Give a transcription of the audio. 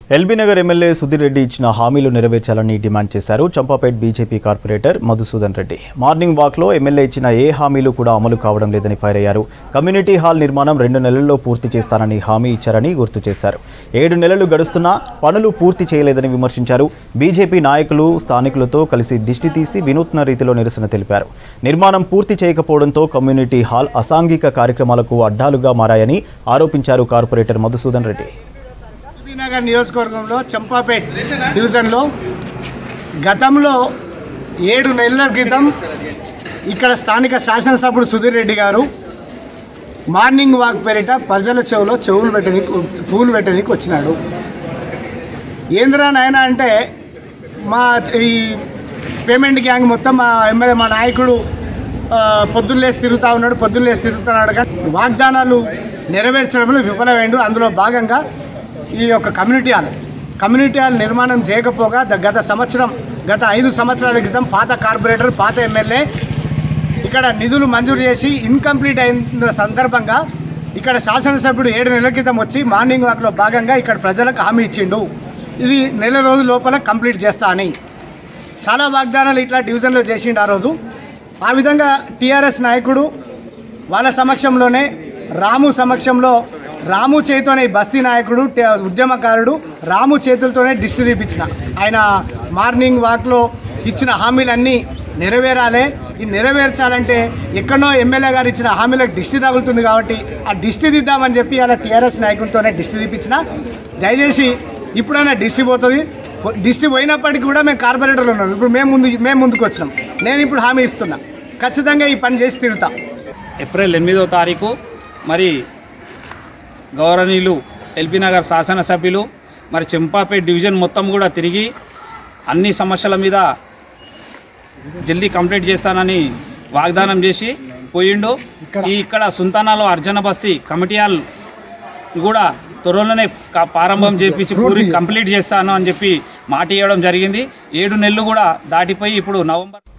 LB Nagar MLA Sudheer Reddy ఇచ్చిన హామీలు నెరవేర్చాలని డిమాండ్ చేశారు Champapet BJP corporator Madhusudan Reddy morning వాక్లో ఎమ్మెల్యే ఇచ్చిన ఏ హామీలు కూడా అమలు కావడం లేదని ఫైర్ అయ్యారు కమ్యూనిటీ హాల్ నిర్మాణం రెండు నెలల్లో పూర్తి చేస్తానని హామీ ఇచ్చారని గుర్తు చేశారు ఏడు నెలలు గడుస్తున్నా పనులు పూర్తి చేయలేదని విమర్శించారు బీజేపీ నాయకులు స్థానికులతో కలిసి దిష్టి తీసి వినూత్న రీతిలో నిరసన తెలిపారు నిర్మాణం పూర్తి చేయకపోవడంతో కమ్యూనిటీ హాల్ అసాంఘిక కార్యక్రమాలకు అడ్డాలుగా మారాయని ఆరోపించారు కార్పొరేటర్ మధుసూదన్ రెడ్డి నగర్ నియోజకవర్గంలో చంపాపేట్ డివిజన్లో గతంలో ఏడు నెలల క్రితం ఇక్కడ స్థానిక శాసనసభ్యుడు సుధీర్ రెడ్డి గారు మార్నింగ్ వాక్ పేరిట ప్రజల చెవులో చెవులు పెట్టడానికి పూలు పెట్టడానికి వచ్చినాడు ఏంద్రా నాయన అంటే మా ఈ పేమెంట్ గ్యాంగ్ మొత్తం మా ఎమ్మెల్యే మా నాయకుడు ఆ, పొద్దున్నేసి తిరుగుతూ ఉన్నాడు పొద్దున్నేసి తిరుగుతున్నాడు కానీ వాగ్దానాలు నెరవేర్చడంలో విఫలమైండు అందులో భాగంగా ఈ యొక్క కమ్యూనిటీ హాల్ కమ్యూనిటీ హాల్ నిర్మాణం చేయకపోగా ద- గత సంవత్సరం గత ఐదు సంవత్సరాల క్రితం పాత కార్పొరేటర్ పాత ఎమ్మెల్యే ఇక్కడ నిధులు మంజూరు చేసి ఇన్కంప్లీట్ అయిన సందర్భంగా ఇక్కడ శాసనసభ్యుడు ఏడు నెలల క్రితం వచ్చి మార్నింగ్ వాక్లో భాగంగా ఇక్కడ ప్రజలకు హామీ ఇచ్చిండు ఇది నెల రోజుల లోపల కంప్లీట్ చేస్తా అని చాలా వాగ్దానాలు ఇట్లా డివిజన్లో చేసిండు ఆ రోజు ఆ విధంగా టీఆర్ఎస్ నాయకుడు వాళ్ళ సమక్షంలోనే రాము సమక్షంలో రాము చేతితోనే ఈ బస్తీ నాయకుడు టే- ఉద్యమకారుడు రాము చేతులతోనే దిష్టి తీపించిన ఆయన మార్నింగ్ వాక్లో ఇచ్చిన హామీలన్నీ నెరవేరాలి ఈ నెరవేర్చాలంటే ఎక్కడో ఎమ్మెల్యే గారు ఇచ్చిన హామీలకు దిష్టి తగులుతుంది కాబట్టి ఆ దిష్టి దిద్దామని చెప్పి అలా టీఆర్ఎస్ నాయకులతోనే దిష్టి తీపించిన దయచేసి ఇప్పుడైనా దిష్టి పోతుంది పో- దిష్టి పోయినప్పటికీ కూడా మేము కార్పొరేటర్లు ఉన్నాం ఇప్పుడు మేము ముందు మేము ముందుకు వచ్చినాం నేను ఇప్పుడు హామీ ఇస్తున్నా ఖచ్చితంగా ఈ పని చేసి తిడతా ఏప్రిల్ ఎనిమిదో తారీఖు మరి గౌరవనీయులు ఎల్బీ నగర్ శాసనసభ్యులు మరి చెంపాపేట్ డివిజన్ మొత్తం కూడా తిరిగి అన్ని సమస్యల మీద జల్దీ కంప్లీట్ చేస్తానని వాగ్దానం చేసి పోయిండు ఈ ఇక్కడ సుల్తానాలో అర్జన బస్తీ కమిటీ హాల్ కూడా త్వరలోనే క- ప్రారంభం చేపించి పూరి కంప్లీట్ చేస్తాను అని చెప్పి మాట ఇవ్వడం జరిగింది ఏడు నెలలు కూడా దాటిపోయి ఇప్పుడు నవంబర్